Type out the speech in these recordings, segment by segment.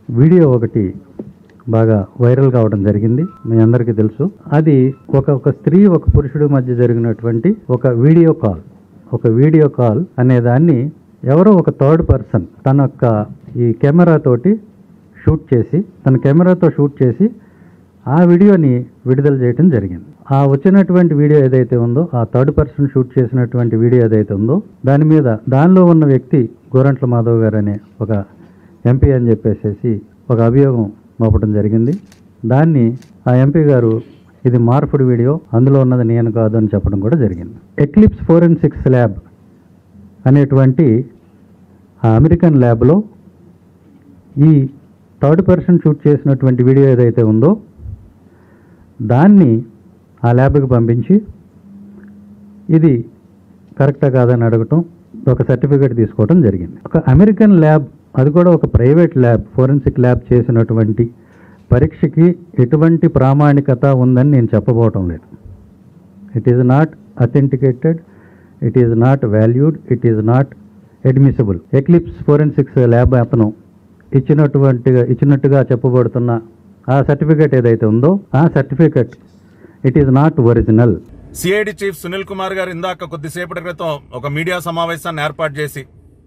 video ఒకటి బాగా viral కావడం జరిగింది మీ అందరికీ తెలుసు అది ఒక ఒక స్త్రీ ఒక పురుషుడు మధ్య జరిగినటువంటి ఒక వీడియో కాల్ ఒక వీడియో కాల్ అనే దాన్ని ఎవరో ఒక థర్డ్ పర్సన్ తన యొక్క ఈ కెమెరా తోటి షూట్ చేసి తన కెమెరాతో షూట్ చేసి ఆ వీడియోని విడుదల చేయడం జరిగింది ఆ వచ్చినటువంటి వీడియో ఏదైతే ఉందో ఆ థర్డ్ పర్సన్ షూట్ చేసినటువంటి వీడియో ఏదైతే ఉందో దాని మీద దానిలో ఉన్న వ్యక్తి గోరంట్ల మాధవ్ గారు అనే ఒక ఎంపీ అని చెప్పేసేసి ఒక అభియోగం మోపడం జరిగింది దాన్ని ఆ ఎంపీ గారు ఇది మార్పుడు వీడియో అందులో ఉన్నది నేను కాదు అని చెప్పడం కూడా జరిగింది ఎక్లిప్స్ ఫోరెన్సిక్స్ ల్యాబ్ అనేటువంటి ఆ అమెరికన్ ల్యాబ్లో ఈ థర్డ్ పర్సన్ షూట్ చేసినటువంటి వీడియో ఏదైతే ఉందో దాన్ని ఆ ల్యాబ్కి పంపించి ఇది కరెక్టా కాదని అడగటం ఒక సర్టిఫికేట్ తీసుకోవడం జరిగింది ఒక అమెరికన్ ల్యాబ్ అది కూడా ఒక ప్రైవేట్ ల్యాబ్ ఫోరెన్సిక్ ల్యాబ్ చేసినటువంటి పరీక్షకి ఎటువంటి ప్రామాణికత ఉందని నేను చెప్పబోవటం లేదు it is not authenticated it is not valued it is not admissible Eclipse forensics lab అతను ఇచ్చినటువంటి ఇచ్చినట్టుగా చెప్పబడుతున్న ఆ సర్టిఫికేట్ ఏదైతే ఉందో ఆ certificate it is not original CID chief Sunil Kumar garu ఇందాక కొద్దిసేపటి క్రితం ఒక మీడియా సమావేశాన్ని ఏర్పాటు చేసి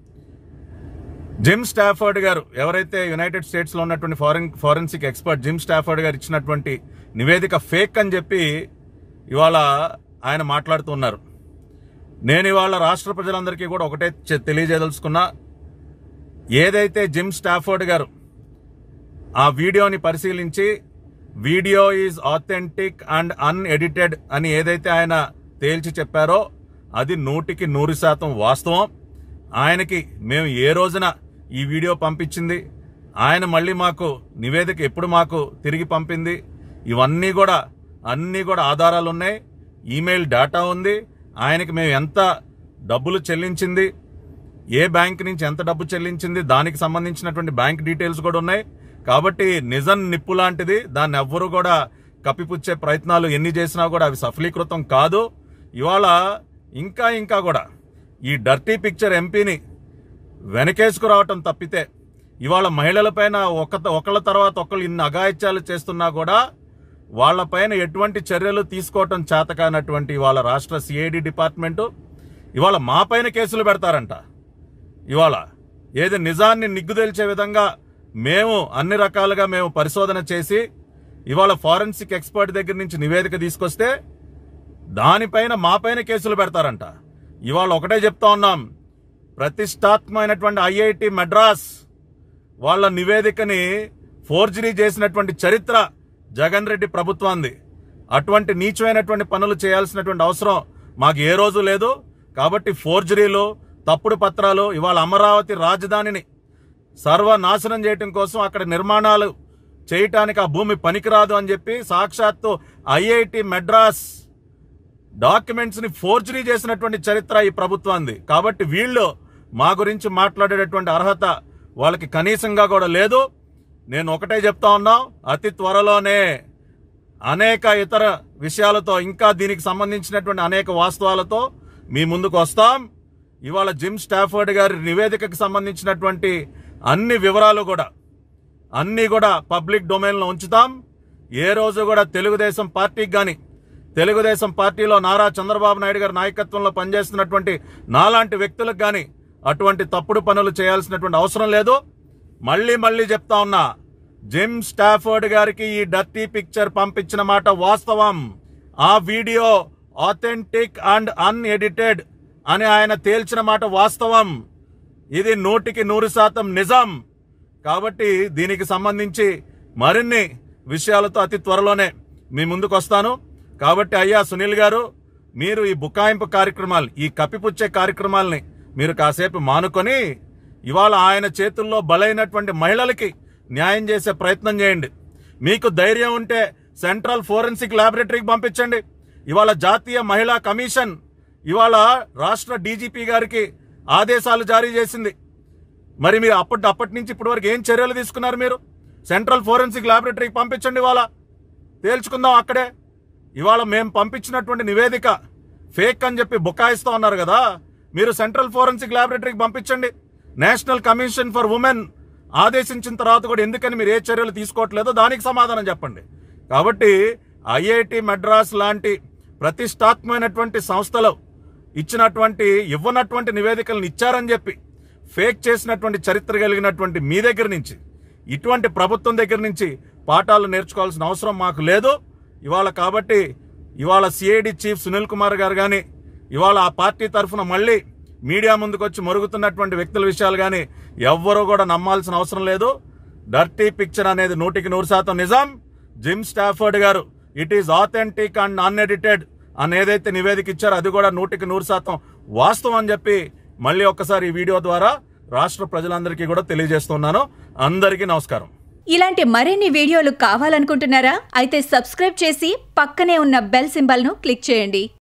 జిమ్ స్టాఫర్డ్ గారు ఎవరైతే యునైటెడ్ స్టేట్స్ లో ఉన్నటువంటి foreign forensic expert Jim Stafford garu ఇచ్చినటువంటి నివేదిక ఫేక్ అని చెప్పి ఇవాళ ఆయన మాట్లాడుతున్నారు నేను ఇవాళ రాష్ట్ర ప్రజలందరికీ కూడా ఒకటే చె- తెలియజేయదలుచుకున్నా ఏదైతే జిమ్ స్టాఫర్డ్ గారు ఆ వీడియోని పరిశీలించి video is authentic and unedited అని ఏదైతే ఆయన తేల్చి చెప్పారో అది నూటికి నూరు శాతం వాస్తవం ఆయనకి మేము ఏ రోజున ఈ వీడియో పంపించింది ఆయన మళ్ళీ మాకు నివేదిక ఎప్పుడు మాకు తిరిగి పంపింది ఇవన్నీ కూడా అన్నీ కూడా ఆధారాలు ఉన్నాయి ఈమెయిల్ డేటా ఉంది ఆయనకి మేము ఎంత డబ్బులు చెల్లించింది ఏ బ్యాంక్ నుంచి ఎంత డబ్బు చెల్లించింది దానికి సంబంధించినటువంటి బ్యాంక్ డీటెయిల్స్ కూడా ఉన్నాయి కాబట్టి నిజం నిప్పు లాంటిది దాన్ని ఎవ్వరూ కూడా కప్పిపుచ్చే ప్రయత్నాలు ఎన్ని చేసినా కూడా అవి సఫలీకృతం కాదు ఇవాళ ఇంకా ఇంకా కూడా ఈ డర్టీ పిక్చర్ ఎంపీని వెనకేసుకురావటం తప్పితే ఇవాళ మహిళలపైన ఒక ఒకళ్ళ తర్వాత ఒకళ్ళు ఇన్ని అఘాయిత్యాలు చేస్తున్నా కూడా వాళ్ళపైన ఎటువంటి చర్యలు తీసుకోవటం చేతకానటువంటి ఇవాళ రాష్ట్ర సిఐడి డిపార్ట్మెంటు ఇవాళ మా పైన కేసులు పెడతారంట ఇవాళ ఏది నిజాన్ని నిగ్గుదేల్చే విధంగా మేము అన్ని రకాలుగా మేము పరిశోధన చేసి ఇవాళ ఫారెన్సిక్ ఎక్స్పర్ట్ దగ్గర నుంచి నివేదిక తీసుకొస్తే దానిపైన మాపైన కేసులు పెడతారంట ఇవాళ ఒకటే చెప్తా ఉన్నాం ప్రతిష్టాత్మకమైనటువంటి ఐఐటి మెడ్రాస్ వాళ్ళ నివేదికని ఫోర్జరీ చేసినటువంటి చరిత్ర జగన్ రెడ్డి ప్రభుత్వాన్ని అటువంటి నీచమైనటువంటి పనులు చేయాల్సినటువంటి అవసరం మాకు ఏ రోజు లేదు కాబట్టి ఫోర్జరీలు తప్పుడు పత్రాలు ఇవాళ అమరావతి రాజధానిని సర్వనాశనం చేయటం కోసం అక్కడ నిర్మాణాలు చేయటానికి ఆ భూమి పనికిరాదు అని చెప్పి సాక్షాత్తు ఐఐటి మెడ్రాస్ డాక్యుమెంట్స్ ని ఫోర్జరీ చేసినటువంటి చరిత్ర ఈ ప్రభుత్వాన్ని కాబట్టి వీళ్ళు మా గురించి మాట్లాడేటటువంటి అర్హత వాళ్ళకి కనీసంగా కూడా లేదు నేను ఒకటే చెప్తా ఉన్నాం అతి త్వరలోనే అనేక ఇతర విషయాలతో ఇంకా దీనికి సంబంధించినటువంటి అనేక వాస్తవాలతో మీ ముందుకు వస్తాం ఇవాళ జిమ్ స్టాఫర్డ్ గారి నివేదికకు సంబంధించినటువంటి అన్ని వివరాలు కూడా అన్ని కూడా పబ్లిక్ డొమైన్లో ఉంచుతాం ఏ రోజు కూడా తెలుగుదేశం పార్టీకి కానీ తెలుగుదేశం పార్టీలో నారా చంద్రబాబు నాయుడు గారి నాయకత్వంలో పనిచేస్తున్నటువంటి నాలాంటి వ్యక్తులకు కానీ అటువంటి తప్పుడు పనులు చేయాల్సినటువంటి అవసరం లేదు మళ్ళీ మళ్ళీ చెప్తా ఉన్నా జిమ్ స్టాఫర్డ్ గారికి ఈ డర్టీ పిక్చర్ పంపించిన మాట వాస్తవం ఆ వీడియో ఆథెంటిక్ అండ్ అన్ఎడిటెడ్ అని ఆయన తేల్చిన మాట వాస్తవం ఇది నూటికి నూరు శాతం నిజం కాబట్టి దీనికి సంబంధించి మరిన్ని విషయాలతో అతి త్వరలోనే మీ ముందుకు వస్తాను కాబట్టి అయ్యా సునీల్ గారు మీరు ఈ బుకాయింపు కార్యక్రమాలు ఈ కప్పిపుచ్చే కార్యక్రమాల్ని మీరు కాసేపు మానుకొని ఇవాళ ఆయన చేతుల్లో బలైనటువంటి మహిళలకి న్యాయం చేసే ప్రయత్నం చేయండి మీకు ధైర్యం ఉంటే సెంట్రల్ ఫోరెన్సిక్ ల్యాబొరేటరీకి పంపించండి ఇవాళ జాతీయ మహిళా కమిషన్ ఇవాళ రాష్ట్ర డీజీపీ గారికి ఆదేశాలు జారీ చేసింది మరి మీరు అప్పటి అప్పటి నుంచి ఇప్పటి వరకు ఏం చర్యలు తీసుకున్నారు మీరు సెంట్రల్ ఫోరెన్సిక్ ల్యాబొరేటరీకి పంపించండి ఇవాళ తేల్చుకుందాం అక్కడే ఇవాళ మేము పంపించినటువంటి నివేదిక ఫేక్ అని చెప్పి బుకాయిస్తా ఉన్నారు కదా మీరు సెంట్రల్ ఫోరెన్సిక్ ల్యాబొరేటరీకి పంపించండి నేషనల్ కమిషన్ ఫర్ ఉమెన్ ఆదేశించిన తర్వాత కూడా ఎందుకని మీరు ఏ చర్యలు తీసుకోవట్లేదో దానికి సమాధానం చెప్పండి కాబట్టి ఐఐటి మెడ్రాస్ లాంటి ప్రతిష్టాత్మకమైనటువంటి సంస్థలు ఇచ్చినటువంటి ఇవ్వనటువంటి నివేదికలను ఇచ్చారని చెప్పి ఫేక్ చేసినటువంటి చరిత్ర కలిగినటువంటి మీ దగ్గర నుంచి ఇటువంటి ప్రభుత్వం దగ్గర నుంచి పాఠాలు నేర్చుకోవాల్సిన అవసరం మాకు లేదు ఇవాళ కాబట్టి ఇవాళ సిఐడి చీఫ్ సునీల్ కుమార్ గారు కానీ ఇవాళ ఆ పార్టీ తరఫున మళ్ళీ మీడియా ముందుకు వచ్చి మరుగుతున్నటువంటి వ్యక్తుల విషయాలు కానీ ఎవ్వరూ కూడా నమ్మాల్సిన అవసరం లేదు డర్టీ పిక్చర్ అనేది నూటికి నూరు శాతం నిజం జిమ్ స్టాఫర్డ్ గారు it is authentic and unedited అని ఏదైతే నివేదిక ఇచ్చారో అది కూడా నూటికి నూరు శాతం వాస్తవం అని చెప్పి మళ్ళీ ఒక్కసారి ఈ వీడియో ద్వారా రాష్ట్ర ప్రజలందరికీ కూడా తెలియజేస్తున్నాను అందరికీ నమస్కారం ఇలాంటి మరిన్ని వీడియోలు కావాలనుకుంటున్నారా అయితే సబ్స్క్రైబ్ చేసి పక్కనే ఉన్న బెల్ సింబల్ను క్లిక్ చేయండి